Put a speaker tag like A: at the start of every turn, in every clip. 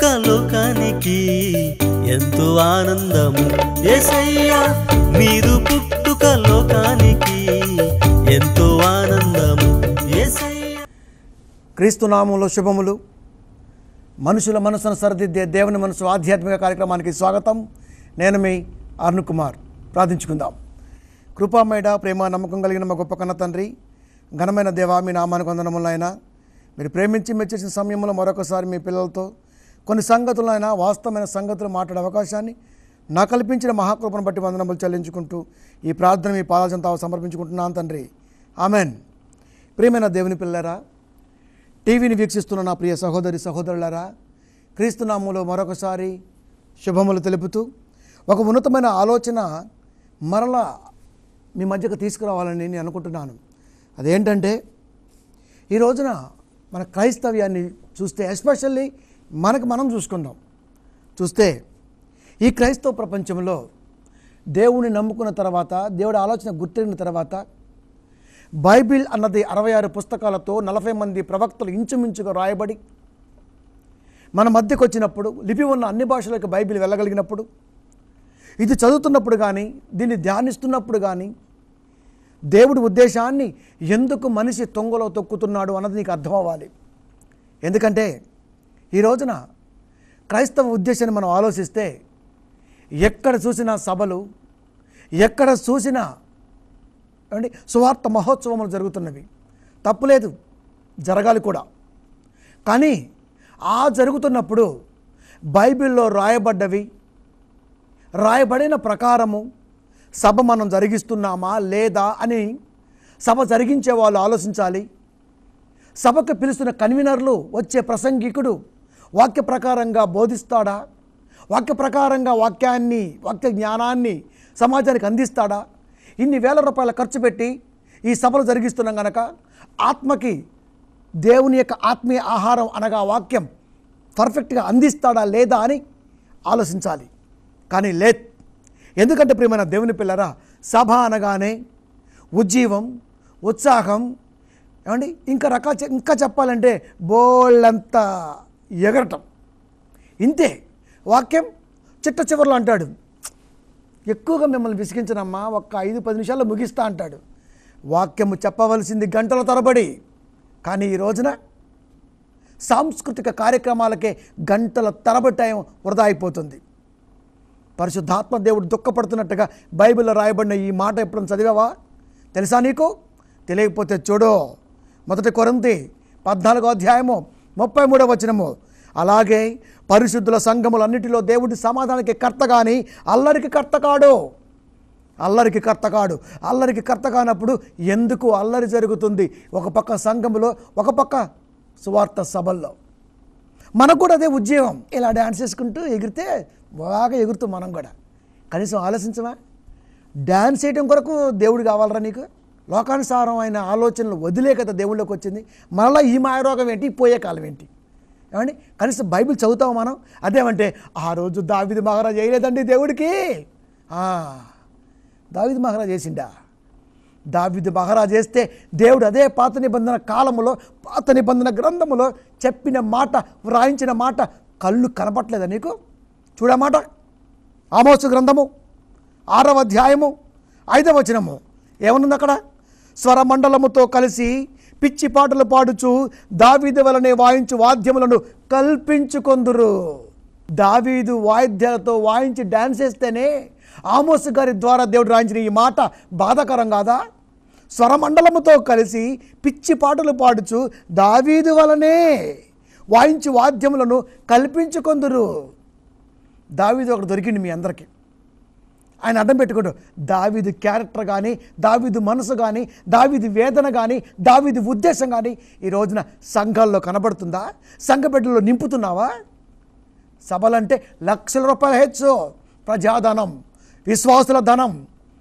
A: లోకానికి ఎంతో ఆనందము ఏసయ్యా మీరు పుట్టుక లోకానికి ఎంతో ఆనందము ఏసయ్యా
B: క్రీస్తు నామంలో శుభములు మనుషుల మనసును సరిదిద్దే దేవుని మనసు ఆధ్యాత్మిక కార్యక్రమానికి స్వాగతం నేను మీ అరుణ్ కుమార్ ప్రార్థించుకుందాం కృపామేడ ప్రేమ నమ్మకం కలిగిన మా గొప్ప కన్న తండ్రి ఘనమైన దేవ మీ నామానికి వందనములైనా మీరు ప్రేమించి మెచ్చేసిన సమయంలో మరొకసారి మీ పిల్లలతో కొన్ని సంగతులైనా వాస్తవమైన సంగతులు మాట్లాడే అవకాశాన్ని నా కల్పించిన మహాకృపను బట్టి వందనములు చెల్లించుకుంటూ ఈ ప్రార్థన మీ పాదాచంతా సమర్పించుకుంటున్నాను తండ్రి ఆమెన్ ప్రియమైన దేవుని పిల్లరా టీవీని వీక్షిస్తున్న నా ప్రియ సహోదరి సహోదరులారా క్రీస్తునామంలో మరొకసారి శుభములు తెలుపుతూ ఒక ఉన్నతమైన ఆలోచన మరలా మీ మధ్యకు తీసుకురావాలని నేను అనుకుంటున్నాను అదేంటంటే ఈ రోజున మన క్రైస్తవ్యాన్ని చూస్తే ఎస్పెషల్లీ మనకు మనం చూసుకుందాం చూస్తే ఈ క్రైస్తవ ప్రపంచంలో దేవుని నమ్ముకున్న తర్వాత దేవుడి ఆలోచన గుర్తిరిగిన తర్వాత బైబిల్ అన్నది అరవై ఆరు పుస్తకాలతో నలభై మంది ప్రవక్తలు ఇంచుమించుగా రాయబడి మన మధ్యకు వచ్చినప్పుడు లిపి ఉన్న అన్ని భాషలకు బైబిల్ వెళ్ళగలిగినప్పుడు ఇది చదువుతున్నప్పుడు కానీ దీన్ని ధ్యానిస్తున్నప్పుడు కానీ దేవుడి ఉద్దేశాన్ని ఎందుకు మనిషి తొంగలో తొక్కుతున్నాడు అన్నది నీకు అర్థం అవ్వాలి ఎందుకంటే ఈ రోజున క్రైస్తవ ఉద్దేశాన్ని మనం ఆలోచిస్తే ఎక్కడ చూసినా సభలు ఎక్కడ చూసినా ఏమండి సువార్త మహోత్సవములు జరుగుతున్నవి తప్పులేదు జరగాలి కూడా కానీ ఆ జరుగుతున్నప్పుడు బైబిల్లో రాయబడ్డవి రాయబడిన ప్రకారము సభ మనం జరిగిస్తున్నామా లేదా అని సభ జరిగించే వాళ్ళు ఆలోచించాలి సభకు పిలుస్తున్న కన్వీనర్లు వచ్చే ప్రసంగికుడు వాక్య ప్రకారంగా బోధిస్తాడా వాక్య ప్రకారంగా వాక్యాన్ని వాక్య జ్ఞానాన్ని సమాజానికి అందిస్తాడా ఇన్ని వేల రూపాయల ఖర్చు పెట్టి ఈ సభలు జరిగిస్తున్నాం గనక ఆత్మకి దేవుని యొక్క ఆత్మీయ ఆహారం అనగా వాక్యం పర్ఫెక్ట్గా అందిస్తాడా లేదా అని ఆలోచించాలి కానీ లే ఎందుకంటే ప్రియమైన దేవుని పిల్లరా సభ అనగానే ఉజ్జీవం ఉత్సాహం ఏమండి ఇంకా రకాల చె- ఇంకా చెప్పాలంటే బోళ్ళంత ఎగరటం ఇంతే వాక్యం చిట్ట చివరిలో అంటాడు ఎక్కువగా మిమ్మల్ని విసిగించనమ్మా ఒక్క ఐదు పది నిమిషాల్లో ముగిస్తా అంటాడు వాక్యము చెప్పవలసింది గంటల తరబడి కానీ ఈ రోజున సాంస్కృతిక కార్యక్రమాలకే గంటల తరబడి టైం వృధా అయిపోతుంది పరిశుద్ధాత్మ దేవుడు దుఃఖపడుతున్నట్టుగా బైబిల్లో రాయబడిన ఈ మాట ఎప్పుడైనా చదివావా తెలుసా నీకు తెలియకపోతే చూడు మొదటి కొరంతి పద్నాలుగో అధ్యాయము ముప్పై మూడవ వచనము అలాగే పరిశుద్ధుల సంఘములన్నిటిలో దేవుడి సమాధానానికి కర్త కానీ అల్లరికి కర్త కాడు అల్లరికి కర్త కాడు అల్లరికి కర్త కానప్పుడు ఎందుకు అల్లరి జరుగుతుంది ఒక పక్క సంఘములో ఒక పక్క సువార్త సభల్లో మనకు కూడా అదే ఉద్యోగం ఇలా డ్యాన్స్ చేసుకుంటూ ఎగిరితే బాగా ఎగురుతూ మనం కూడా కనీసం ఆలోచించమా డ్యాన్స్ చేయడం కొరకు దేవుడు కావాలరా నీకు లోకానుసారం అయిన ఆలోచనలు వదిలే కదా దేవుళ్ళకి వచ్చింది మరలా ఈ మాయరోగం ఏంటి పోయే కాలం ఏంటి ఏమండి కనీసం బైబిల్ చదువుతాం మనం అదేమంటే ఆ రోజు దావిది మహారాజు చేయలేదండి దేవుడికి ఆ, దావిది మహారాజు చేసిండా దావిది మహారాజు చేస్తే దేవుడు అదే పాత నిబంధన కాలములో పాత నిబంధన గ్రంథములో చెప్పిన మాట వ్రాయించిన మాట కళ్ళు కనపట్లేదా నీకు చూడమాట ఆమోసు గ్రంథము ఆరవ అధ్యాయము ఐదవ వచనము ఏమనుంది అక్కడ స్వరమండలముతో కలిసి పిచ్చి పాటలు పాడుచు దావీదు వలనే వాయించు వాద్యములను కల్పించుకొందురు దావీదు వాయిద్యాలతో వాయించి డ్యాన్స్ చేస్తేనే ఆమోస్ గారి ద్వారా దేవుడు రాయించిన ఈ మాట బాధాకరం కాదా స్వరమండలముతో కలిసి పిచ్చి పాటలు పాడుచు దావీదు వలనే వాయించు వాద్యములను కల్పించుకొందురు దావీదు ఒకటి దొరికింది మీ అందరికీ ఆయన అడ్డం పెట్టుకుంటూ దావీదు క్యారెక్టర్ కానీ దావీదు మనసు కానీ దావీదు వేదన కానీ దావీదు ఉద్దేశం కానీ ఈ రోజున సంఘాల్లో కనబడుతుందా సంఘ బిడ్డల్లో నింపుతున్నావా సభలంటే లక్షల రూపాయల హెచ్చు ప్రజాధనం విశ్వాసుల ధనం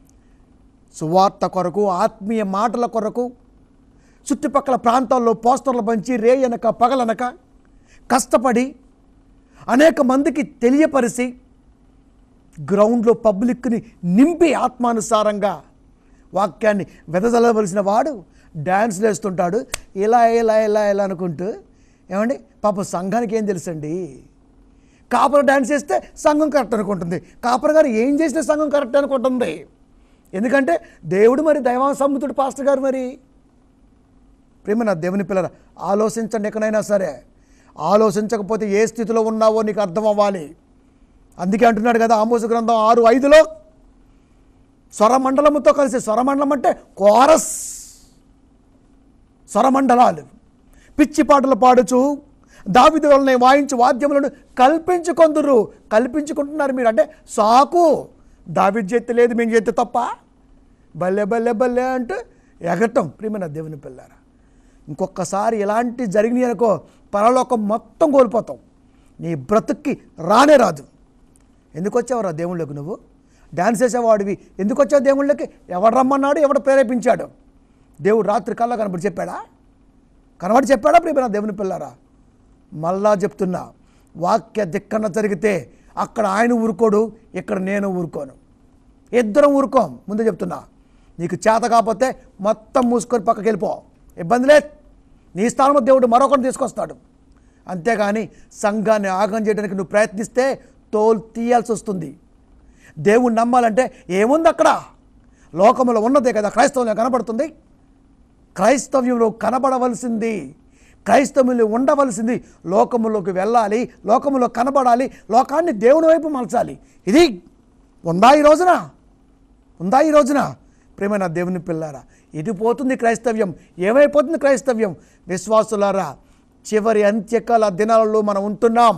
B: సువార్త కొరకు ఆత్మీయ మాటల కొరకు చుట్టుపక్కల ప్రాంతాల్లో పోస్టర్లు పంచి రేయనక పగలనక కష్టపడి అనేక మందికి తెలియపరిచి గ్రౌండ్లో పబ్లిక్ని నింపి ఆత్మానుసారంగా వాక్యాన్ని వెదజల్లవలసిన వాడు డ్యాన్స్ వేస్తుంటాడు ఇలా ఇలా ఇలా ఇలా అనుకుంటూ ఏమండి పాప సంఘానికి ఏం తెలుసండి కాపర్ డ్యాన్స్ చేస్తే సంఘం కరెక్ట్ అనుకుంటుంది కాపర్ గారు ఏం చేస్తే సంఘం కరెక్ట్ అనుకుంటుంది ఎందుకంటే దేవుడు మరి దైవ సమ్ముతుడు పాస్టర్ గారు మరి ప్రేమ నా దేవుని పిల్లల ఆలోచించండి ఎక్కడైనా సరే ఆలోచించకపోతే ఏ స్థితిలో ఉన్నావో నీకు అర్థం అవ్వాలి అందుకే అంటున్నాడు కదా ఆమోస గ్రంథం ఆరు ఐదులో స్వరమండలముతో కలిసి స్వరమండలం అంటే కోరస్ స్వరమండలాలు పిచ్చి పాటలు పాడుచు దావిది వలన వాయించి వాద్యములను కల్పించుకొందురు కల్పించుకుంటున్నారు మీరు అంటే సాకు దావిది చేతి లేదు మేము చేతి తప్ప బల్లె బల్లె బల్లె అంటూ ఎగటం ప్రియమైన దేవుని పిల్లారా ఇంకొకసారి ఇలాంటి జరిగినాయి అనుకో పరలోకం మొత్తం కోల్పోతాం నీ బ్రతుక్కి రానే రాదు ఎందుకు వచ్చావురా దేవుళ్ళకి నువ్వు డ్యాన్స్ చేసేవాడివి ఎందుకు వచ్చావు దేవుళ్ళకి ఎవడు రమ్మన్నాడు ఎవడు ప్రేరేపించాడు దేవుడు రాత్రి కల్లా కనబడి చెప్పాడా కనబడి చెప్పాడా ప్రియమైన దేవుని పిల్లారా మళ్ళా చెప్తున్నా వాక్య దిక్కన జరిగితే అక్కడ ఆయన ఊరుకోడు ఇక్కడ నేను ఊరుకోను ఇద్దరం ఊరుకోం ముందే చెప్తున్నా నీకు చేత కాకపోతే మొత్తం మూసుకొని పక్కకి వెళ్ళిపో ఇబ్బంది లేదు నీ స్థానంలో దేవుడు మరొకరిని తీసుకొస్తాడు అంతేగాని సంఘాన్ని ఆగం చేయడానికి నువ్వు ప్రయత్నిస్తే తోలు తీయాల్సి వస్తుంది దేవుణ్ణి నమ్మాలంటే ఏముంది అక్కడ లోకంలో ఉన్నదే కదా క్రైస్తవంలో కనబడుతుంది క్రైస్తవ్యంలో కనబడవలసింది క్రైస్తవులు ఉండవలసింది లోకములోకి వెళ్ళాలి లోకములో కనబడాలి లోకాన్ని దేవుని వైపు మలచాలి ఇది ఉందా ఈ రోజున ఉందా ఈ రోజున ప్రేమైన దేవుని పిల్లారా ఇది పోతుంది క్రైస్తవ్యం ఏమైపోతుంది క్రైస్తవ్యం విశ్వాసులారా చివరి అంత్యకాల దినాలలో మనం ఉంటున్నాం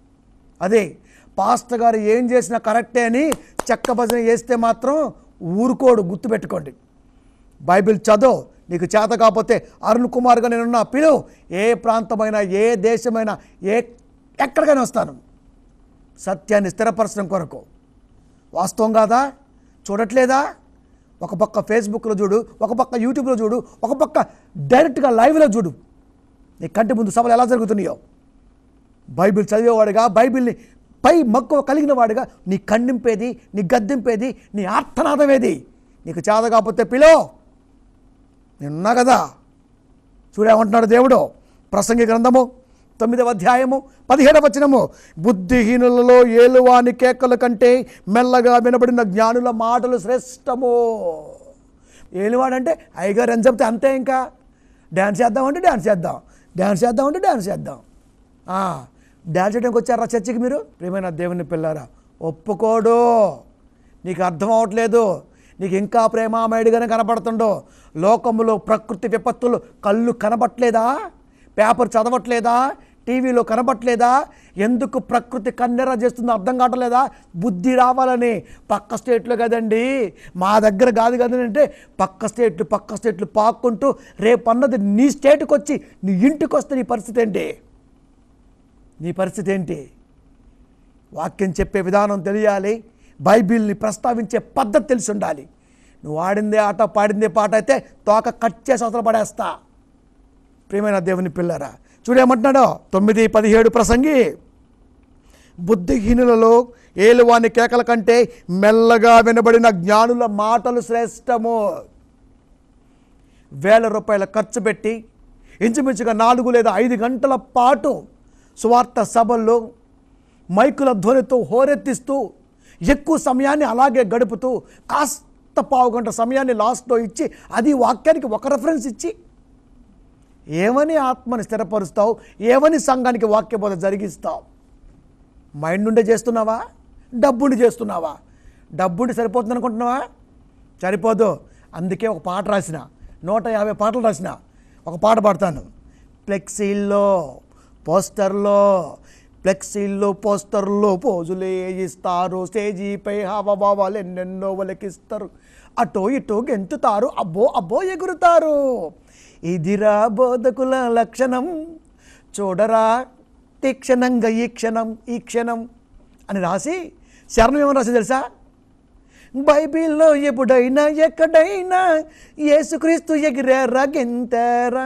B: అదే పాస్టర్ గారు ఏం చేసినా కరెక్టే అని చెక్క భజన చేస్తే మాత్రం ఊరుకోడు గుర్తుపెట్టుకోండి బైబిల్ చదువు నీకు చేత కాకపోతే అరుణ్ కుమార్గా నేనున్న పిలువు ఏ ప్రాంతమైనా ఏ దేశమైనా ఏ ఎక్కడికైనా వస్తాను సత్యాన్ని స్థిరపరచడం కొరకు వాస్తవం కాదా చూడట్లేదా ఒక పక్క ఫేస్బుక్లో చూడు ఒక పక్క యూట్యూబ్లో చూడు ఒక పక్క డైరెక్ట్గా లైవ్లో చూడు నీ కంటి ముందు సభలు ఎలా జరుగుతున్నాయో బైబిల్ చదివేవాడుగా బైబిల్ని పై మక్కువ కలిగిన వాడుగా నీ ఖండింపేది నీ గద్దింపేది నీ ఆర్తనాదమేది నీకు చేత కాకపోతే పిలో నేనున్నా కదా చూడేమంటున్నాడు దేవుడు ప్రసంగి గ్రంథము తొమ్మిదవ అధ్యాయము పదిహేడవ వచనము బుద్ధిహీనులలో ఏలువాని కేకల కంటే మెల్లగా వినబడిన జ్ఞానుల మాటలు శ్రేష్టము ఏలువాడంటే అయ్యగారు అని చెప్తే అంతే ఇంకా డ్యాన్స్ చేద్దామంటే డ్యాన్స్ చేద్దాం డ్యాన్స్ చేద్దామంటే డ్యాన్స్ చేద్దాం ఆ, డ్యాన్స్ చేయడానికి వచ్చారా చర్చికి మీరు ప్రియమైన దేవుని పిల్లారా ఒప్పుకోడు నీకు అర్థం అవ్వట్లేదు నీకు ఇంకా ప్రేమామయుడిగానే కనపడుతుండో లోకములో ప్రకృతి విపత్తులు కళ్ళు కనబట్లేదా పేపర్ చదవట్లేదా టీవీలో కనబట్లేదా ఎందుకు ప్రకృతి కన్నెర చేస్తుందో అర్థం కావట్లేదా బుద్ధి రావాలని పక్క స్టేట్లో కదండి మా దగ్గర కాదు కదండి అంటే పక్క స్టేట్లు పక్క స్టేట్లు పాక్కుంటూ రేపు అన్నది నీ స్టేట్కి వచ్చి నీ ఇంటికి వస్తే నీ పరిస్థితి ఏంటి నీ పరిస్థితి ఏంటి వాక్యం చెప్పే విధానం తెలియాలి బైబిల్ని ప్రస్తావించే పద్ధతి తెలిసి ఉండాలి నువ్వు ఆడిందే ఆట పాడిందే పాట అయితే తోక కట్ చేసి అవసరం పడేస్తా ప్రియమైన దేవుని పిల్లరా చూడేమంటున్నాడో తొమ్మిది పదిహేడు ప్రసంగి బుద్ధిహీనులలో ఏలువాని కేకల కంటే మెల్లగా వినబడిన జ్ఞానుల మాటలు శ్రేష్టము వేల రూపాయల ఖర్చు పెట్టి ఇంచుమించుగా నాలుగు లేదా ఐదు గంటల పాటు సువార్త సభల్లో మైకుల ధ్వనితో హోరెత్తిస్తూ ఎక్కువ సమయాన్ని అలాగే గడుపుతూ కాస్త పావు గంట సమయాన్ని లాస్ట్లో ఇచ్చి అది వాక్యానికి ఒక రెఫరెన్స్ ఇచ్చి ఏమని ఆత్మని స్థిరపరుస్తావు ఏమని సంఘానికి వాక్యబోధ జరిగిస్తావు మైండ్ నుండే చేస్తున్నావా డబ్బుండి చేస్తున్నావా డబ్బుండి సరిపోతుంది అనుకుంటున్నావా సరిపోదు అందుకే ఒక పాట రాసిన నూట యాభై పాటలు రాసిన ఒక పాట పాడతాను ఫ్లెక్సీల్లో పోస్టర్లో ఫ్లెక్సీల్లో పోస్టర్లో పోజులే ఇస్తారు స్టేజీపై హావభావాలు ఎన్నెన్నో వలకిస్తారు అటో ఇటో గెంతుతారు అబ్బో అబ్బో ఎగురుతారు ఇదిరా బోధకుల లక్షణం చూడరా తీక్షణంగా ఈ క్షణం ఈ క్షణం అని రాసి శరణం ఏమని రాసి తెలుసా బైబిల్లో ఎప్పుడైనా ఎక్కడైనా యేసుక్రీస్తు ఎగిరారా గెంతారా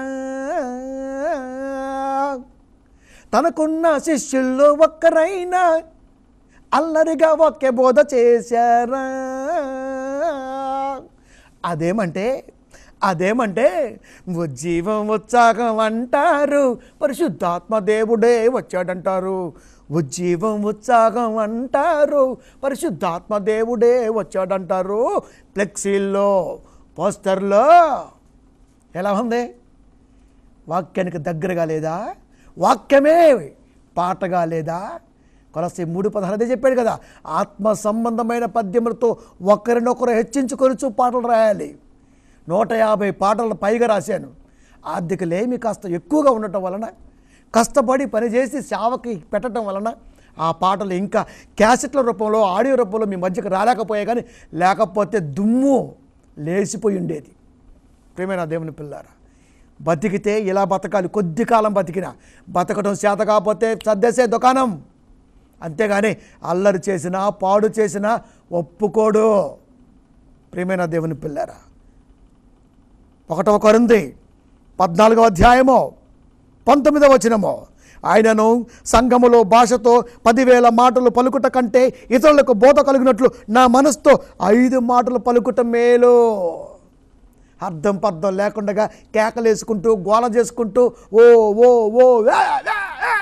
B: తనకున్న శిష్యుల్లో ఒక్కరైనా అల్లరిగా ఒకే బోధ చేశారా అదేమంటే అదేమంటే ఉజ్జీవం ఉత్సాహం అంటారు పరిశుద్ధాత్మ దేవుడే వచ్చాడంటారు ఉజ్జీవం ఉత్సాహం అంటారు పరిశుద్ధాత్మ దేవుడే వచ్చాడంటారు ఫ్లెక్సీల్లో పోస్టర్లో ఎలా ఉంది వాక్యానికి దగ్గరగా లేదా వాక్యమే పాటగా లేదా కొలసి మూడు పదహారు అదే చెప్పాడు కదా ఆత్మ సంబంధమైన పద్యములతో ఒకరినొకరు హెచ్చించుకొనుచు పాటలు రాయాలి నూట యాభై పాటలు పైగా రాశాను ఆర్థికలేమి కాస్త ఎక్కువగా ఉండటం వలన కష్టపడి పనిచేసి సేవకి పెట్టడం వలన ఆ పాటలు ఇంకా క్యాసెట్ల రూపంలో ఆడియో రూపంలో మీ మధ్యకు రాలేకపోయాయి కానీ లేకపోతే దుమ్ము లేచిపోయి ఉండేది ప్రేమైన దేవుని పిల్లారా బతికితే ఇలా బతకాలి కొద్ది కాలం బతికిన బతకడం చేత కాకపోతే సర్దేసే దుకాణం అంతేగాని అల్లరి చేసినా పాడు చేసినా ఒప్పుకోడు ప్రేమైన దేవుని పిల్లారా ఒకటవ కొరింది పద్నాలుగవ అధ్యాయము పంతొమ్మిదవ వచనము ఆయనను సంఘములో భాషతో పదివేల మాటలు పలుకుట కంటే ఇతరులకు బోధ కలిగినట్లు నా మనసుతో ఐదు మాటలు పలుకుట మేలు అర్థం పర్థం లేకుండా కేకలేసుకుంటూ గోల చేసుకుంటూ ఓ ఓ ఓ వా, వా, వా.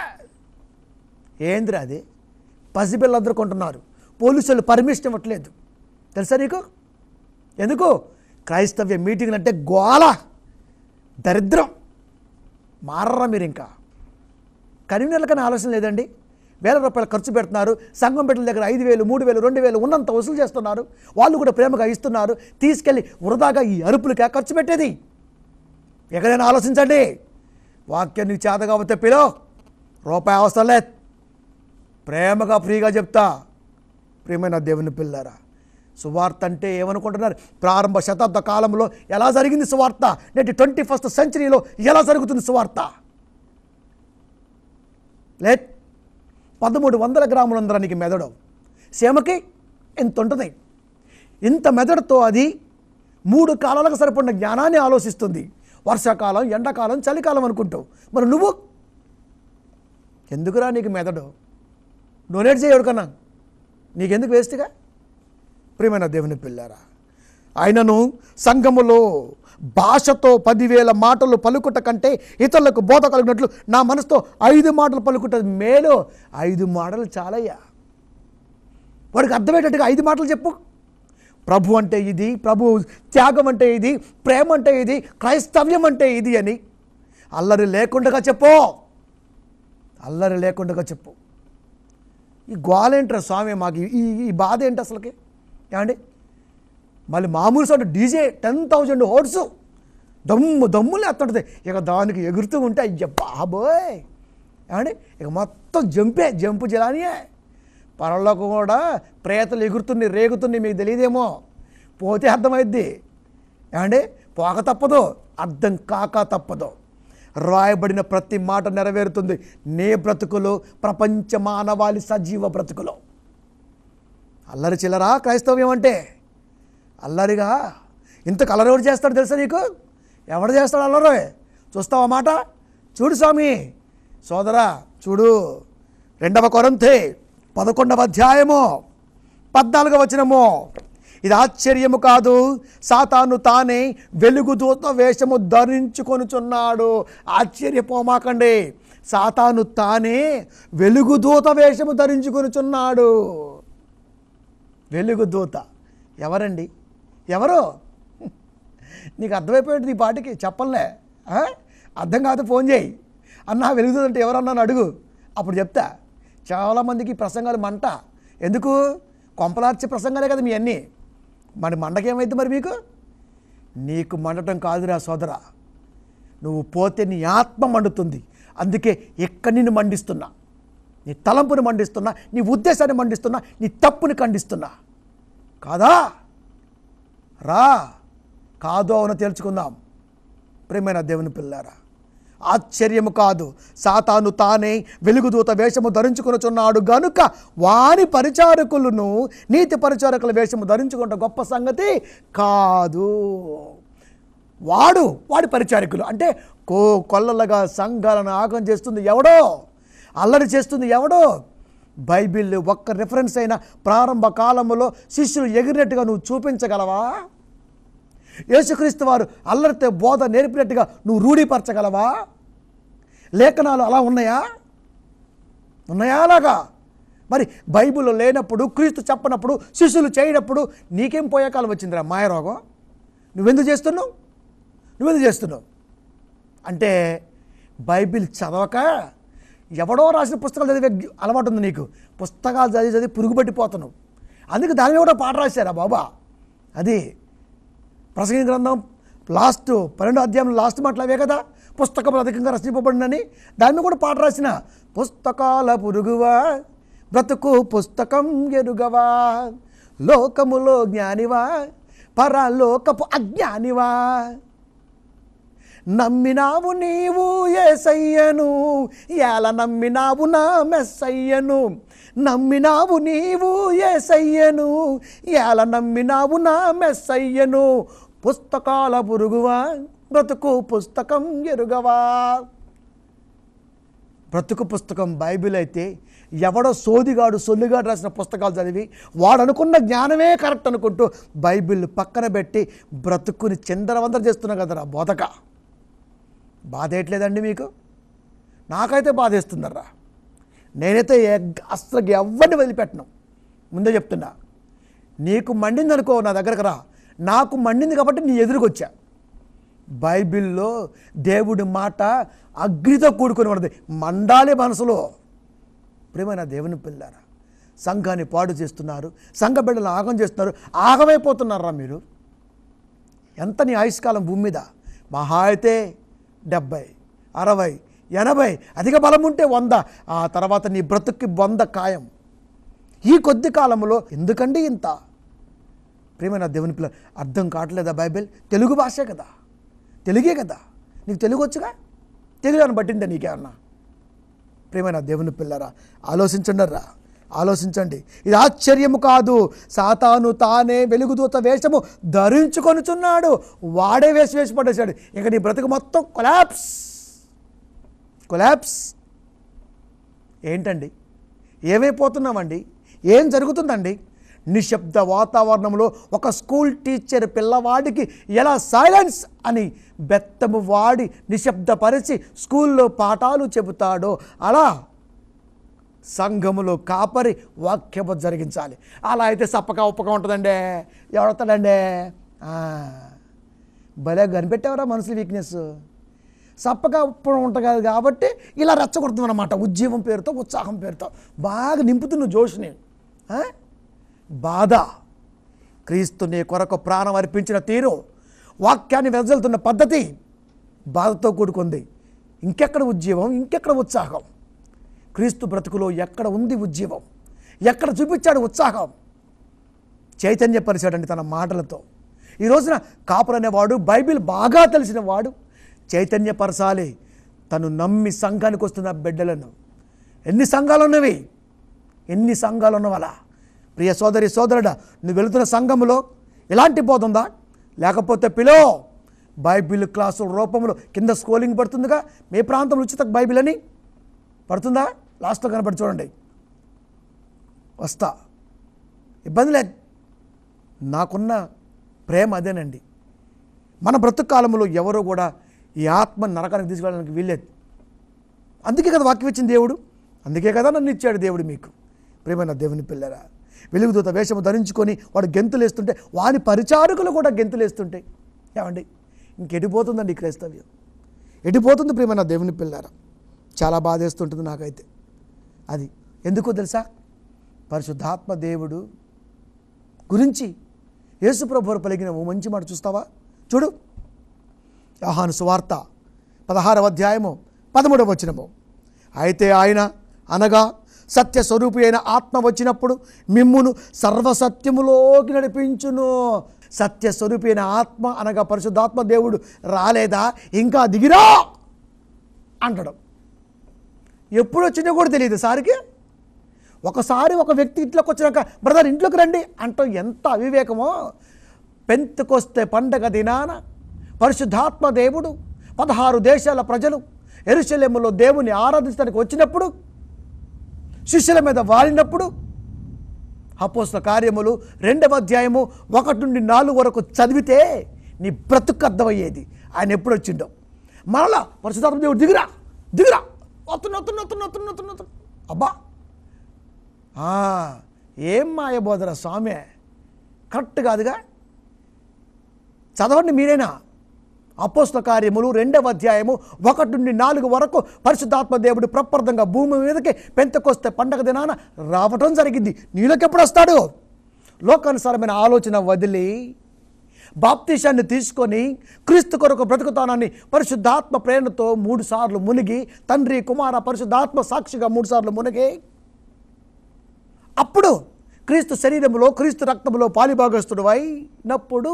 B: ఏందిరా అది పసిపిల్లలందరూ కొంటున్నారు పోలీసులు పర్మిషన్ ఇవ్వట్లేదు తెలుసా నీకు ఎందుకు క్రైస్తవ్య మీటింగ్లు అంటే గోల దరిద్రం మారరా మీరు ఇంకా కన్వీనర్లకన్నా ఆలోచన లేదండి వేల రూపాయలు ఖర్చు పెడుతున్నారు సంఘం బిడ్డల దగ్గర ఐదు వేలు మూడు వేలు రెండు వేలు ఉన్నంత వసూలు చేస్తున్నారు వాళ్ళు కూడా ప్రేమగా ఇస్తున్నారు తీసుకెళ్ళి వృధాగా ఈ అరుపులకే ఖర్చు పెట్టేది ఎక్కడైనా ఆలోచించండి వాక్యం నీకు చేత కాబట్టి పిలో రూపాయి అవసరం లేదు ప్రేమగా ఫ్రీగా చెప్తా ప్రియమైన దేవుని పిల్లారా సువార్త అంటే ఏమనుకుంటున్నారు ప్రారంభ శతాబ్ద కాలంలో ఎలా జరిగింది సువార్త నేటి ట్వంటీ ఫస్ట్ సెంచరీలో ఎలా జరుగుతుంది సువార్త లేట్ పదమూడు వందల గ్రాముల అందరానికి మెదడు సీమకి ఎంత ఉంటుంది ఇంత మెదడుతో అది మూడు కాలాలకు సరిపడిన జ్ఞానాన్ని ఆలోచిస్తుంది వర్షాకాలం ఎండాకాలం చలికాలం అనుకుంటావు మరి నువ్వు ఎందుకురా నీకు మెదడు డొనేట్ చేయడు కన్నా నీకెందుకు వేస్ట్గా ప్రియమైన దేవుని పిల్లారా ఆయనను సంఘములో భాషతో పదివేల మాటలు పలుకుట కంటే ఇతరులకు బోధ కలిగినట్లు నా మనసుతో ఐదు మాటలు పలుకుట మేలు ఐదు మాటలు చాలయ్యా వాడికి అర్థమయ్యేటట్టుగా ఐదు మాటలు చెప్పు ప్రభు అంటే ఇది ప్రభు త్యాగం అంటే ఇది ప్రేమ అంటే ఇది క్రైస్తవ్యం అంటే ఇది అని అల్లరి లేకుండా చెప్పు అల్లరి లేకుండా చెప్పు ఈ గోలేంట్రా స్వామి మాకు ఈ ఈ బాధ ఏంటి అసలుకి ఏమండి మళ్ళీ మామూలు sound DJ ten thousand horse దమ్ము దమ్ములు ఎత్తుంటుంది ఇక దానికి ఎగురుతూ ఉంటే అయ్య బాబోయ్ ఏమండి ఇక మొత్తం జంపే జంపు జలానియే పరలోకి కూడా ప్రేతలు ఎగురుతుంది రేగుతుంది మీకు తెలియదేమో పోతే అర్థమైద్ది ఏమండి పోక తప్పదు అర్థం కాక తప్పదు రాయబడిన ప్రతి మాట నెరవేరుతుంది నే బ్రతుకులు ప్రపంచ మానవాళి సజీవ బ్రతుకులు అల్లరి చిల్లరా క్రైస్తవ్యం అంటే అల్లరిగా ఇంత కలర్ ఎవరు చేస్తాడు తెలుసా నీకు ఎవడు చేస్తాడు అల్లరి చూస్తావా మాట చూడు స్వామి సోదరా చూడు రెండవ కొరంతే పదకొండవ అధ్యాయము పద్నాలుగవ వచనము ఇది ఆశ్చర్యము కాదు సాతాను తానే వెలుగుదూత వేషము ధరించుకొనుచున్నాడు ఆశ్చర్యపోమాకండి సాతాను తానే వెలుగుదూత వేషము ధరించుకొనుచున్నాడు వెలుగుదూత ఎవరండి ఎవరు నీకు అర్థమైపోయింది ఈ పాటికి చెప్పలే ఆ? అర్థం కాదు ఫోన్ చేయి అన్న వెలుగుదూత అంటే ఎవరన్నా అడుగు అప్పుడు చెప్తా చాలామందికి ఈ ప్రసంగాలు మంట ఎందుకు కొంపలార్చే ప్రసంగాలే కదా మీ అన్నీ మరి మండకేమైంది మరి మీకు నీకు మండటం కాదురా సోదరా నువ్వు పోతే నీ ఆత్మ మండుతుంది అందుకే ఎక్కడి నిన్ను మండిస్తున్నా నీ తలంపుని మండిస్తున్నా నీ ఉద్దేశాన్ని మండిస్తున్నా నీ తప్పుని ఖండిస్తున్నా కాదా రా కాదో అని తేల్చుకుందాం ప్రేమైన దేవుని పిల్లారా ఆశ్చర్యము కాదు సాతాను తానే వెలుగుదూత వేషము ధరించుకొనుచున్నాడు గనుక వాని పరిచారకులను నీతి పరిచారకుల వేషము ధరించుకుంట గొప్ప సంగతి కాదు వాడు వాడి పరిచారకులు అంటే కో కొల్లలుగా సంఘాలను ఆగం చేస్తుంది ఎవడో అల్లరి చేస్తుంది ఎవడో బైబిల్ ఒక్క రిఫరెన్స్ అయిన ప్రారంభ కాలంలో శిష్యులు ఎగిరినట్టుగా నువ్వు చూపించగలవా యేసుక్రీస్తు వారు అల్లరితే బోధ నేర్పినట్టుగా నువ్వు రూఢీపరచగలవా లేఖనాలు అలా ఉన్నాయా ఉన్నాయా అలాగా మరి బైబిల్లో లేనప్పుడు క్రీస్తు చెప్పనప్పుడు శిష్యులు చేయనప్పుడు నీకేం పోయే కాలం వచ్చిందిరా మాయరోగం నువ్వెందుకు చేస్తున్నావు నువ్వెందుకు చేస్తున్నావు అంటే బైబిల్ చదవక ఎవడో రాసిన పుస్తకాలు చదివే అలవాటు ఉంది నీకు పుస్తకాలు చదివి చదివి పురుగు పట్టిపోతున్నావు అందుకే దాని మీద కూడా పాట రాశారా బాబా అది ప్రసంగి గ్రంథం లాస్ట్ పన్నెండో అధ్యాయంలో లాస్ట్ మాటలు అవే కదా పుస్తకములు అధికంగా రచింపబడినని దాని మీద కూడా పాట రాసిన పుస్తకాల పురుగువా బ్రతుకు పుస్తకం ఎరుగవా లోకములో జ్ఞానివా పరలోకపు అజ్ఞానివా నమ్మినావు నీవు ఏసయ్యను ఎలా నమ్మినావు నా మెస్సయ్యను నమ్మినావు నీవు ఏసయ్యను ఎలా నమ్మినావు నా మెస్సయ్యను పుస్తకాల పురుగువా బ్రతుకు పుస్తకం ఎరుగవా బ్రతుకు పుస్తకం బైబిల్ అయితే ఎవడో సోదిగాడు సొల్లిగాడు రాసిన పుస్తకాలు చదివి వాడు అనుకున్న జ్ఞానమే కరెక్ట్ అనుకుంటూ బైబిల్ పక్కన పెట్టి బ్రతుకుని చిందరవందర చేస్తున్నా కదరా బోధక బాధేయట్లేదండి మీకు నాకైతే బాధేస్తుందర్రా నేనైతే ఎగ్- అస్సలు ఎవరిని వదిలిపెట్టను ముందే చెప్తున్నా నీకు మండింది అనుకో నా దగ్గరకు రా నాకు మండింది కాబట్టి నీ ఎదురుకు వచ్చా బైబిల్లో దేవుడి మాట అగ్నితో కూడుకొని ఉన్నది మండాలి మనసులో ప్రేమైన దేవుని పిల్లారా సంఘాన్ని పాడు చేస్తున్నారు సంఘ బిడ్డలు ఆగం చేస్తున్నారు ఆగమైపోతున్నారా మీరు ఎంత నీ ఆయుష్కాలం భూమి మీద మహా అయితే డెబ్బై అరవై ఎనభై అధిక బలం ఉంటే వంద ఆ తర్వాత నీ బ్రతుక్కి వంద ఖాయం ఈ కొద్ది కాలంలో ఎందుకండి ఇంత ప్రేమైన దేవుని పిల్ల అర్థం కావట్లేదా బైబిల్ తెలుగు భాషే కదా తెలుగే కదా నీకు తెలుగు వచ్చుగా తెలుగు అని పట్టిందా నీకేమన్నా ప్రేమైన దేవుని పిల్లరా ఆలోచించండి రా ఆలోచించండి ఇది ఆశ్చర్యము కాదు సాతాను తానే వెలుగుదూత వేషము ధరించుకొనుచున్నాడు వాడే వేసి వేసి పడేశాడు ఇక నీ బ్రతుకు మొత్తం కొలాప్స్ కొలాప్స్ ఏంటండి ఏమైపోతున్నామండి ఏం జరుగుతుందండి నిశ్శబ్ద వాతావరణంలో ఒక స్కూల్ టీచర్ పిల్లవాడికి ఎలా సైలెన్స్ అని బెత్తము వాడి నిశ్శబ్దపరిచి స్కూల్లో పాఠాలు చెబుతాడో అలా సంఘములో కాపరి వాక్యము జరిగించాలి అలా అయితే సప్పక ఉప్పగా ఉంటుందండి ఎవడతాడండి ఆ, భలే కనిపెట్టేవరా మనుషుల వీక్నెస్ సప్పగా ఉప్పగా ఉంటుంది కాబట్టి ఇలా రెచ్చగొడుతుంది అనమాట ఉద్యమం పేరుతో ఉత్సాహం పేరుతో బాగా నింపుతున్న జోష్ని ఆ? బాధ క్రీస్తు నీ కొరకు ప్రాణం అర్పించిన తీరు వాక్యాన్ని వెదజల్లుతున్న పద్ధతి బాధతో కూడుకుంది ఇంకెక్కడ ఉద్యమం ఇంకెక్కడ ఉత్సాహం క్రీస్తు బ్రతుకులో ఎక్కడ ఉంది ఉద్యమం ఎక్కడ చూపించాడు ఉత్సాహం చైతన్యపరిచాడండి తన మాటలతో ఈ రోజున కాపురు అనేవాడు బైబిల్ బాగా తెలిసిన వాడు చైతన్యపరచాలి తను నమ్మి సంఘానికి వస్తున్న బిడ్డలను ఎన్ని సంఘాలు ఉన్నవి ఎన్ని సంఘాలు ఉన్నవలా ప్రియ సోదరి సోదరుడా నువ్వు వెళుతున్న సంఘములో ఎలాంటి బోధ ఉందా లేకపోతే పిలో బైబిల్ క్లాసు రూపంలో కింద స్కోలింగ్ పడుతుందిగా మీ ప్రాంతంలో ఉచిత బైబిల్ అని పడుతుందా లాస్ట్లో కనపడి చూడండి వస్తా ఇబ్బంది లేదు నాకున్న ప్రేమ అదేనండి మన బ్రతుకు కాలంలో ఎవరో కూడా ఈ ఆత్మ నరకానికి తీసుకెళ్ళడానికి వీల్లేదు అందుకే కదా వాక్యం ఇచ్చింది దేవుడు అందుకే కదా నన్ను ఇచ్చాడు దేవుడు మీకు ప్రేమైన దేవుని పిల్లరా వెలుగుదూత వేషము ధరించుకొని వాడు గెంతులు వేస్తుంటే వాని పరిచారకులు కూడా గెంతులు వేస్తుంటే ఏమండి ఇంకెడిపోతుందండి ఈ క్రైస్తవ్యం ఎడిపోతుంది ప్రేమైన దేవుని పిల్లారా చాలా బాధేస్తుంటుంది నాకైతే అది ఎందుకో తెలుసా పరిశుద్ధాత్మ దేవుడు గురించి యేసుప్రభు పలికిన ఓ మంచి మాట చూస్తావా చూడు యోహాను సువార్త పదహారవ అధ్యాయము పదమూడవ వచనము అయితే ఆయన అనగా సత్య స్వరూపి అయిన ఆత్మ వచ్చినప్పుడు మిమ్మును సర్వసత్యములోకి నడిపించును సత్య స్వరూపి అయిన ఆత్మ అనగా పరిశుద్ధాత్మ దేవుడు రాలేదా ఇంకా దిగిరా అంటడం ఎప్పుడు వచ్చిందో కూడా తెలియదు సారికి ఒకసారి ఒక వ్యక్తి ఇంట్లోకి వచ్చినాక బ్రదర్ ఇంట్లోకి రండి అంటూ ఎంత అవివేకమో పెంతుకొస్తే పండగ దినాన పరిశుద్ధాత్మ దేవుడు పదహారు దేశాల ప్రజలు ఎరుశలేములో దేవుని ఆరాధించడానికి వచ్చినప్పుడు శిష్యుల మీద వాలినప్పుడు అపోస్ల కార్యములు రెండవ అధ్యాయము ఒకటి నుండి నాలుగు వరకు చదివితే నీ బ్రతుకు అర్థమయ్యేది ఆయన ఎప్పుడు వచ్చిండో మరలా పరిశుధాత్మ దేవుడు దిగురా దిగురా వస్తున్న వస్తున్న వస్తున్న వస్తున్న వస్తున్న వస్తున్న అబ్బా ఆ, ఏం మాయబోదరా స్వామి కరెక్ట్ కాదుగా చదవండి మీరేనా అపోస్ల కార్యములు రెండవ అధ్యాయము ఒకటి నుండి నాలుగు వరకు పరిశుద్ధాత్మ దేవుడు ప్రప్రదంగా భూమి మీదకి పెంతకొస్తే పండగ దినాన రావటం జరిగింది నీలోకి ఎప్పుడు వస్తాడు లోకానుసారమైన ఆలోచన వదిలి బాప్తీశాన్ని తీసుకొని క్రీస్తు కొరకు బ్రతుకుతానని పరిశుద్ధాత్మ ప్రేరణతో మూడు సార్లు మునిగి తండ్రి కుమార పరిశుద్ధాత్మ సాక్షిగా మూడు సార్లు మునిగి అప్పుడు క్రీస్తు శరీరములో క్రీస్తు రక్తములో పాలిభాగస్తుడు అయినప్పుడు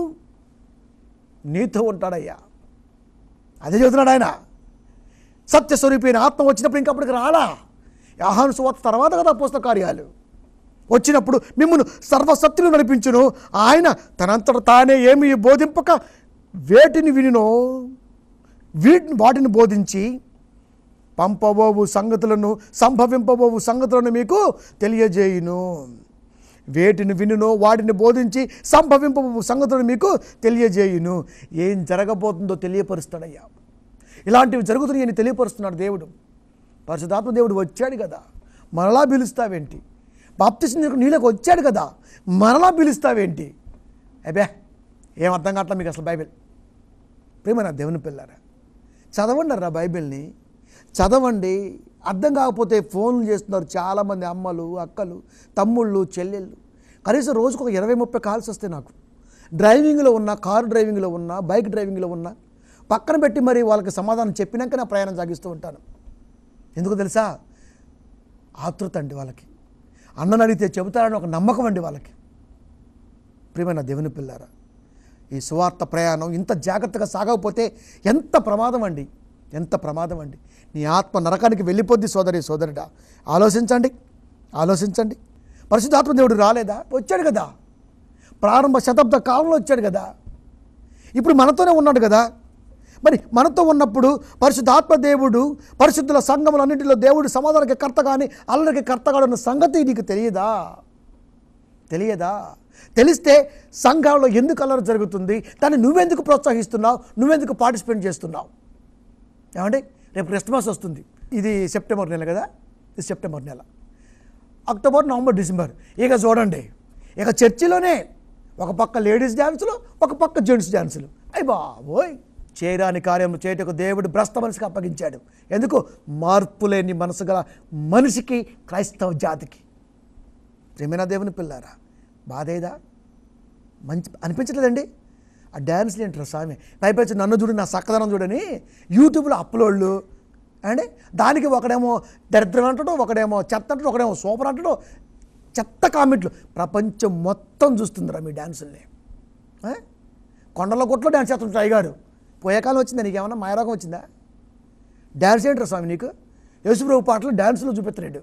B: నీతో ఉంటాడయ్యా అదే చెబుతున్నాడు ఆయన సత్యస్వరూపైన ఆత్మ వచ్చినప్పుడు ఇంకప్పటికి రాలా ఆహాను సువార్త తర్వాత కదా పుస్తక కార్యాలు వచ్చినప్పుడు మిమ్మల్ని సర్వసత్యులు నడిపించును ఆయన తనంతట తానే ఏమి బోధింపక వేటిని వినినో వీటిని వాటిని బోధించి పంపబోవు సంగతులను సంభవింపబోవు సంగతులను మీకు తెలియజేయును వేటిని వినునో వాటిని బోధించి సంభవింపబోవు సంగతులను మీకు తెలియజేయును ఏం జరగబోతుందో తెలియపరుస్తాడయ్యా ఇలాంటివి జరుగుతున్నాయని తెలియపరుస్తున్నాడు దేవుడు పరిశుధాత్మ దేవుడు వచ్చాడు కదా మరలా పిలుస్తావేంటి బాప్తిసం నీళ్ళకి వచ్చాడు కదా మరలా పిలుస్తావేంటి అబ్బే ఏం అర్థం కావట్లా మీకు అసలు బైబిల్ ప్రేమ దేవుని పిల్లారా చదవండి రా బైబిల్ని చదవండి అర్థం కాకపోతే ఫోన్లు చేస్తున్నారు చాలామంది అమ్మలు అక్కలు తమ్ముళ్ళు చెల్లెళ్ళు కనీసం రోజుకు ఒక ఇరవై ముప్పై కాల్స్ వస్తాయి నాకు డ్రైవింగ్లో ఉన్నా కారు డ్రైవింగ్లో ఉన్నా బైక్ డ్రైవింగ్లో ఉన్నా పక్కన పెట్టి మరి వాళ్ళకి సమాధానం చెప్పినాక నా ప్రయాణం సాగిస్తూ ఉంటాను ఎందుకు తెలుసా ఆతృత అండి వాళ్ళకి అన్నని అడిగితే చెబుతారని ఒక నమ్మకం అండి వాళ్ళకి ప్రియమైన దేవుని పిల్లారా ఈ సువార్త ప్రయాణం ఇంత జాగ్రత్తగా సాగకపోతే ఎంత ప్రమాదం అండి ఎంత ప్రమాదం అండి నీ ఆత్మ నరకానికి వెళ్ళిపోద్ది సోదరి సోదరుడా ఆలోచించండి ఆలోచించండి పరిశుద్ధాత్మ దేవుడు రాలేదా వచ్చాడు కదా ప్రారంభ శతాబ్ద కాలంలో వచ్చాడు కదా ఇప్పుడు మనతోనే ఉన్నాడు కదా మరి మనతో ఉన్నప్పుడు పరిశుద్ధాత్మ దేవుడు పరిశుద్ధుల సంఘములన్నింటిలో దేవుడు సమాధానకి కర్త కానీ అల్లరికి కర్తగాడన్న సంగతి నీకు తెలియదా తెలియదా తెలిస్తే సంఘాలలో ఎందుకు అల్లరి జరుగుతుంది దాన్ని నువ్వెందుకు ప్రోత్సహిస్తున్నావు నువ్వెందుకు పార్టిసిపేట్ చేస్తున్నావు ఏమండి రేపు క్రిస్మస్ వస్తుంది ఇది సెప్టెంబర్ నెల కదా ఇది సెప్టెంబర్ నెల అక్టోబర్ నవంబర్ డిసెంబర్ ఇక చూడండి ఇక చర్చిలోనే ఒక పక్క లేడీస్ డ్యాన్సులు ఒక పక్క జెంట్స్ డ్యాన్సులు అయ్యి బాబోయ్ చేయరాని కార్యం చేయటకు దేవుడు భ్రష్ట మనిషికి అప్పగించాడు ఎందుకు మార్పు లేని మనసు గల మనిషికి క్రైస్తవ జాతికి ప్రేమైన దేవుని పిల్లారా బాధేదా మంచి అనిపించట్లేదండి ఆ డ్యాన్స్లు ఏంటారు స్వామి పైపచ్చి నన్ను చూడు నా చక్కదనం చూడని యూట్యూబ్లో అప్లోడ్లు అండి దానికి ఒకడేమో దరిద్రం అంటాడు ఒకడేమో చెత్త అంటాడు ఒకడేమో సూపర్ అంటాడు చెత్త కామెంట్లు ప్రపంచం మొత్తం చూస్తుందిరా మీ డ్యాన్సుల్ని ఆ? కొండల కొట్లో డ్యాన్స్ చేస్తుంటారు అయ్యగారు పోయే కాలం వచ్చిందా నీకు ఏమన్నా మాయరోగం వచ్చిందా డ్యాన్స్ ఏంటారు స్వామి నీకు యేసుప్రభు పాటలు డ్యాన్సులో చూపిస్తున్నాడు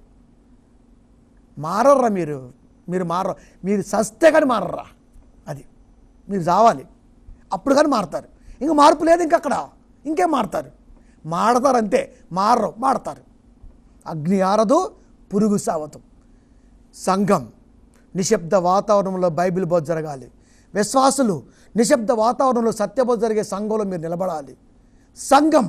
B: మారర్రా మీరు మీరు మార మీరు సస్తే కానీ మారర్రా అది మీరు చావాలి అప్పుడు కానీ మారతారు ఇంకా మార్పు లేదు ఇంక అక్కడ ఇంకేం మారతారు మాడతారు అంతే మారరు మాడతారు అగ్ని ఆరదు పురుగు సావతం సంఘం నిశ్శబ్ద వాతావరణంలో బైబిల్ బోధ జరగాలి విశ్వాసులు నిశ్శబ్ద వాతావరణంలో సత్యబోధ జరిగే సంఘంలో మీరు నిలబడాలి సంఘం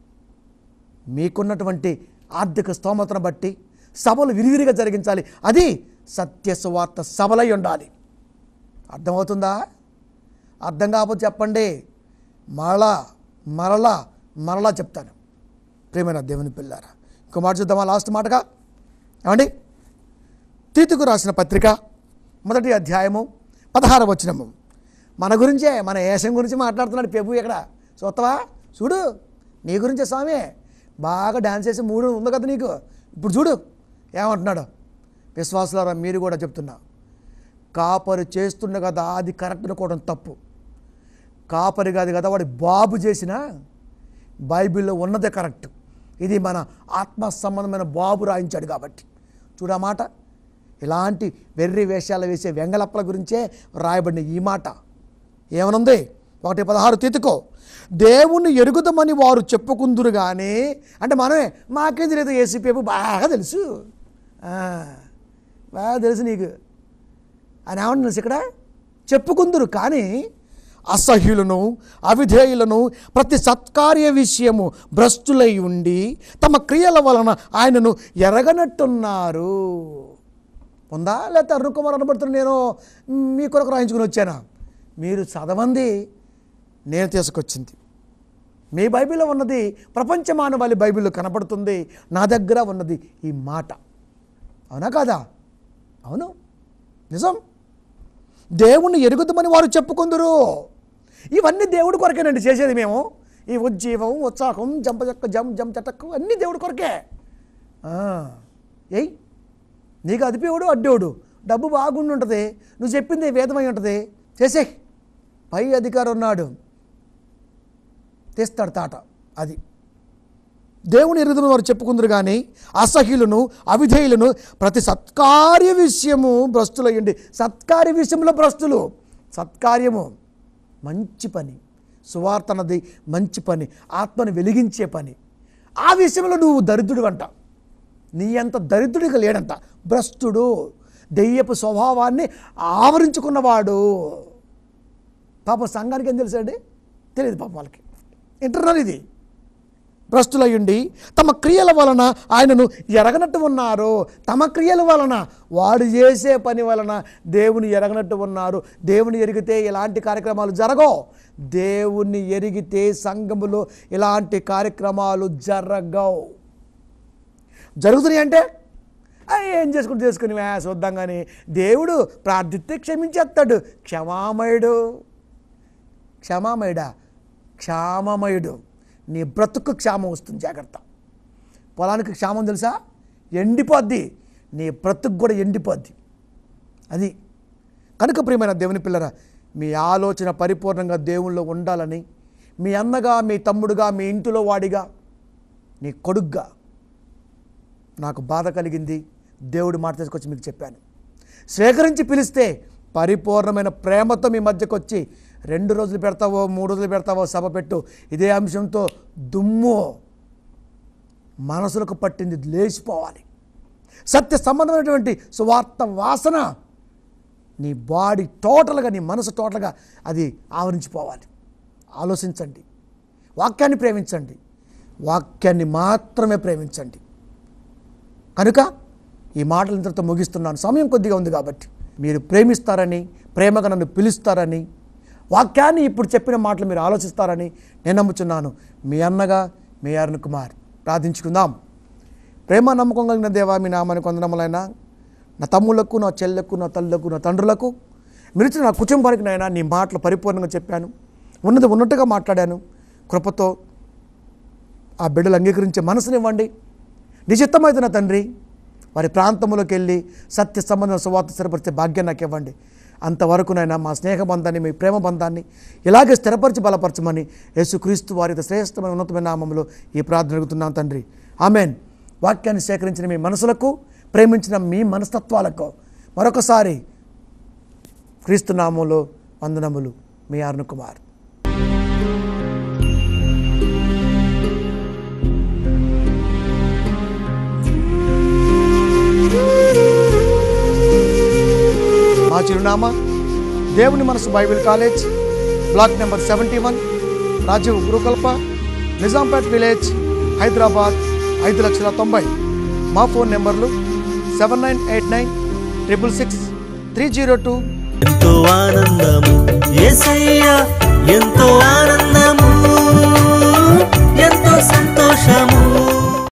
B: మీకున్నటువంటి ఆర్థిక స్తోమతను బట్టి సభలు విరివిరిగా జరిగించాలి అది సత్య సువార్త సభలై ఉండాలి అర్థమవుతుందా అర్థం కాకపోతే చెప్పండి మరలా మరలా మరలా చెప్తాను ప్రేమైన దేవుని పిల్లారా ఇంకో మాట చూద్దామా లాస్ట్ మాటగా ఏమండి తీతుకు రాసిన పత్రిక మొదటి అధ్యాయము పదహార వచనము మన గురించే మన ఏషం గురించి మాట్లాడుతున్నాడు ప్రభు ఇక్కడ చూస్తావా చూడు నీ గురించే స్వామి బాగా డాన్స్ చేసి మూడు ఉంది కదా నీకు ఇప్పుడు చూడు ఏమంటున్నాడు విశ్వాసులారా మీరు కూడా చెప్తున్నా కాపరి చేస్తుండ కదా అది కరెక్ట్ అనుకోవడం తప్పు కాపరి కాదు కదా వాడి బాబు చేసిన బైబిల్లో ఉన్నదే కరెక్ట్ ఇది మన ఆత్మ సంబంధమైన బాబు రాయించాడు కాబట్టి చూడ మాట ఇలాంటి వెర్రి వేషాలు వేసే వెంగళప్పల గురించే రాయబడిన ఈ మాట ఏమనుంది ఒకటి పదహారు తీతుకో దేవుణ్ణి ఎరుగుదామని వారు చెప్పుకుందురు కానీ అంటే మనమే మాకేం తెలియదు ఏసీపీపు బాగా తెలుసు ఆ, బాగా తెలుసు నీకు అని ఏమన్నా తెలుసు ఇక్కడ చెప్పుకుందురు కానీ అసహ్యులను అవిధేయులను ప్రతి సత్కార్య విషయము భ్రష్టులై ఉండి తమ క్రియల వలన ఆయనను ఎరగనట్టున్నారు ఉందా లేకపోతే అరుణ్ కుమార్ అనబడుతున్న నేను మీ కొరకు రాయించుకుని వచ్చానా మీరు చదవంది నేను తీసుకొచ్చింది మీ బైబిల్లో ఉన్నది ప్రపంచ మానవాళి బైబిల్లో కనపడుతుంది నా దగ్గర ఉన్నది ఈ మాట అవునా కాదా అవును నిజం దేవుణ్ణి ఎరుగుదామని వారు చెప్పుకుందరు ఇవన్నీ దేవుడి కొరకేనండి చేసేది మేము ఈ ఉజ్జీవం ఉత్సాహం జంపజక్క జం జం చటక్కు అన్నీ దేవుడి కొరకే ఆ, ఏయ్ నీకు అదిపేవాడు అడ్డేవాడు డబ్బు బాగుండి ఉంటుంది నువ్వు చెప్పింది వేదమై ఉంటుంది చేసే పై అధికారం ఉన్నాడు తీస్తాడు తాట అది దేవుని ఎరుగుదల వారు చెప్పుకుందరు కానీ అసహ్యులను అవిధేయులను ప్రతి సత్కార్య విషయము భ్రష్టులయ్యండి సత్కార్య విషయంలో భ్రష్టులు సత్కార్యము మంచి పని సువార్త అన్నది మంచి పని ఆత్మను వెలిగించే పని ఆ విషయంలో నువ్వు దరిద్రుడు అంట నీ అంత దరిద్రుడిగా లేడంట భ్రష్టుడు దెయ్యపు స్వభావాన్ని ఆవరించుకున్నవాడు పాప సంఘానికి ఏం తెలుసండి తెలియదు పాపం వాళ్ళకి ఇంటర్నల్ ఇది భ్రష్టులయ్యుండి తమ క్రియల వలన ఆయనను ఎరగనట్టు ఉన్నారు తమ క్రియల వలన వాడు చేసే పని వలన దేవుని ఎరగనట్టు ఉన్నారు దేవుని ఎరిగితే ఇలాంటి కార్యక్రమాలు జరగవు దేవుణ్ణి ఎరిగితే సంఘములో ఇలాంటి కార్యక్రమాలు జరగవు జరుగుతున్నాయి అంటే "అయ్, ఏం చేసుకుంటూ చేసుకుని వే, చూద్దాం కానీ దేవుడు ప్రార్థిస్తే క్షమించేస్తాడు క్షమామయుడు క్షమామయుడా క్షామమయుడు నీ బ్రతుకు క్షామం వస్తుంది జాగ్రత్త పొలానికి క్షామం తెలుసా ఎండిపోద్ది నీ బ్రతుకు కూడా ఎండిపోద్ది అది కనుక ప్రియమైన దేవుని పిల్లరా మీ ఆలోచన పరిపూర్ణంగా దేవుల్లో ఉండాలని మీ అన్నగా మీ తమ్ముడుగా మీ ఇంటిలో వాడిగా నీ కొడుగ్గా నాకు బాధ కలిగింది దేవుడు మాట తీసుకొచ్చి మీకు చెప్పాను స్వీకరించి పిలిస్తే పరిపూర్ణమైన ప్రేమతో మీ మధ్యకు వచ్చి రెండు రోజులు పెడతావో మూడు రోజులు పెడతావో సభ పెట్టు ఇదే అంశంతో దుమ్ము మనసులకు పట్టింది లేచిపోవాలి సత్య సంబంధమైనటువంటి సువార్త వాసన నీ బాడీ టోటల్గా నీ మనసు టోటల్గా అది ఆవరించిపోవాలి ఆలోచించండి వాక్యాన్ని ప్రేమించండి వాక్యాన్ని మాత్రమే ప్రేమించండి కనుక ఈ మాటలు ఇంతటితో ముగిస్తున్నాను సమయం కొద్దిగా ఉంది కాబట్టి మీరు ప్రేమిస్తారని ప్రేమగా నన్ను పిలుస్తారని వాక్యాన్ని ఇప్పుడు చెప్పిన మాటలు మీరు ఆలోచిస్తారని నేను నమ్ముచున్నాను మీ అన్నగా మీ అరుణ్ కుమార్ ప్రార్థించుకుందాం ప్రేమ నమ్మకం కలిగిన దేవా మీ నామాన్ని కొందనములైనా నా తమ్ముళ్లకు నా చెల్లెకు నా తల్లులకు నా తండ్రులకు మీరు ఇచ్చిన నా కుటుంబానికి నైనా నీ మాటలు పరిపూర్ణంగా చెప్పాను ఉన్నది ఉన్నట్టుగా మాట్లాడాను కృపతో ఆ బిడ్డలు అంగీకరించే మనసునివ్వండి నిశ్చిత్తమైతే నా తండ్రి వారి ప్రాంతంలోకి వెళ్ళి సత్య సంబంధం సువార్త స్థిరపరిచే భాగ్యం నాకు ఇవ్వండి అంతవరకునైనా మా స్నేహ బంధాన్ని మీ ప్రేమ బంధాన్ని ఇలాగే స్థిరపరిచి బలపరచమని యేసుక్రీస్తు వారి శ్రేష్టమైన ఉన్నతమైన నామంలో ఈ ప్రార్థన అడుగుతున్నాను తండ్రి ఆమెన్ వాక్యాన్ని సేకరించిన మీ మనసులకు ప్రేమించిన మీ మనస్తత్వాలకు మరొకసారి క్రీస్తు నామంలో వందనములు మీ అరుణ్ కుమార్ మా చిరునామా దేవుని మనసు Bible college block number seventy one Rajiv గురుకల్ప నిజాంపేట్ విలేజ్ హైదరాబాద్ ఐదు లక్షల తొంభై మా ఫోన్ నెంబర్లు seven nine eight nine triple six three zero two
A: ఎంతో ఆనందము ఏసయ్యా ఎంతో ఆనందము ఎంతో సంతోషము